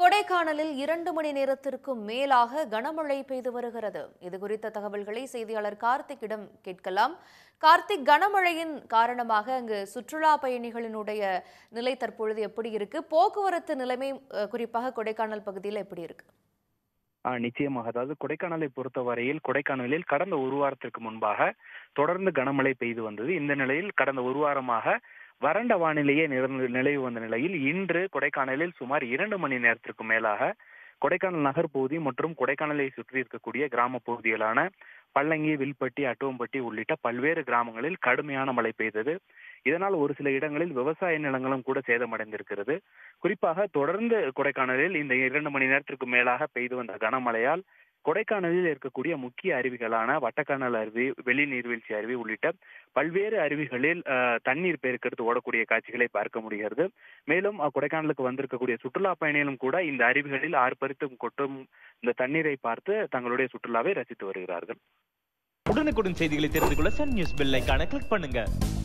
கொடைக்கானலில் இரண்டு மணி நேரத்திற்கும் மேலாக கனமழை பெய்து வருகிறது இது குறித்த தகவல்களை செய்தியாளர் கார்த்திக்கிடம் கேட்கலாம் கார்த்திக் கனமழையின் காரணமாக அங்கு சுற்றுலா பயணிகளினுடைய நிலை தற்பொழுது எப்படி இருக்கு போக்குவரத்து நிலைமை அஹ், குறிப்பாக கொடைக்கானல் பகுதியில் எப்படி இருக்கு ஆ, நிச்சயமாக அதாவது கொடைக்கானலை பொறுத்தவரையில் கொடைக்கானலில் கடந்த ஒரு வாரத்திற்கு முன்பாக தொடர்ந்து கனமழை பெய்து வந்தது இந்த நிலையில் கடந்த ஒரு வாரமாக வறண்ட வானிலையே நிலவு நிலவி வந்த நிலையில் இன்று கொடைக்கானலில் சுமார் இரண்டு மணி நேரத்திற்கு மேலாக கொடைக்கானல் நகர் பகுதி மற்றும் கொடைக்கானலை சுற்றி இருக்கக்கூடிய கிராம பகுதிகளான பல்லங்கி வில்பட்டி அட்டுவம்பட்டி உள்ளிட்ட பல்வேறு கிராமங்களில் கடுமையான மழை பெய்தது இதனால் ஒரு சில இடங்களில் விவசாய நிலங்களும் கூட சேதமடைந்திருக்கிறது குறிப்பாக தொடர்ந்து கொடைக்கானலில் இந்த இரண்டு மணி நேரத்திற்கு மேலாக பெய்து வந்த கனமழையால் கொடைக்கானலில் இருக்கக்கூடிய முக்கிய அருவிகளான வட்டக்கானல் அருவி வெளி நீர்வீழ்ச்சி அருவி உள்ளிட்ட பல்வேறு அருவிகளில் அஹ், தண்ணீர் பெருக்கெடுத்து ஓடக்கூடிய காட்சிகளை பார்க்க முடிகிறது மேலும் அஹ், கொடைக்கானலுக்கு வந்திருக்கக்கூடிய சுற்றுலா பயணிகளும் கூட இந்த அருவிகளில் ஆர்ப்பரித்தும் கொட்டும் இந்த தண்ணீரை பார்த்து தங்களுடைய சுற்றுலாவை ரசித்து வருகிறார்கள் உடனுக்குடன் செய்திகளை தெரிந்து கொள்ள சன் நியூஸ் பெல் ஐகானை கிளிக் பண்ணுங்க